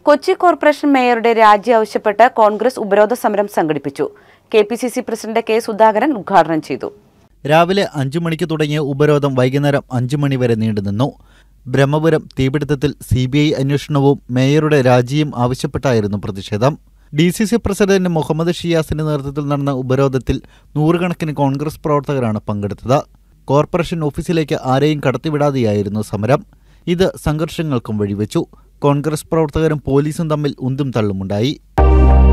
Kochi corporation മേയറുടെ രാജി ആവശ്യപ്പെട്ട് കോൺഗ്രസ് ഉപരോധ സമരം സംഘടിപ്പിച്ചു K P C C president K Sudhakaran ഉദ്ഘാടനം ചെയ്തു രാവിലെ അഞ്ചു മണിക്ക് തുടങ്ങിയ ഉപരോധം വൈകുന്നേരം അഞ്ചു മണി വരെ നീണ്ടുനിന്നു ബ്രഹ്മപുരം തീപിടുത്തത്തിൽ സി ബി ഐ അന്വേഷണവും മേയറുടെ രാജിയും ആവശ്യപ്പെട്ടായിരുന്നു പ്രതിഷേധം D C C president Muhammad ഷിയാസിന്റെ നേതൃത്വത്തിൽ നടന്ന ഉപരോധത്തിൽ നൂറുകണക്കിന് കോൺഗ്രസ് പ്രവർത്തകരാണ് പങ്കെടുത്തത് കോർപ്പറേഷൻ ഓഫീസിലേക്ക് ആരെയും കടത്തിവിടാതെയായിരുന്നു സമരം ഇത് സംഘർഷങ്ങൾക്കും വഴിവെച്ചു കോൺഗ്രസ് പ്രവർത്തകരും പോലീസും തമ്മിൽ ഉന്തും തള്ളുമുണ്ടായി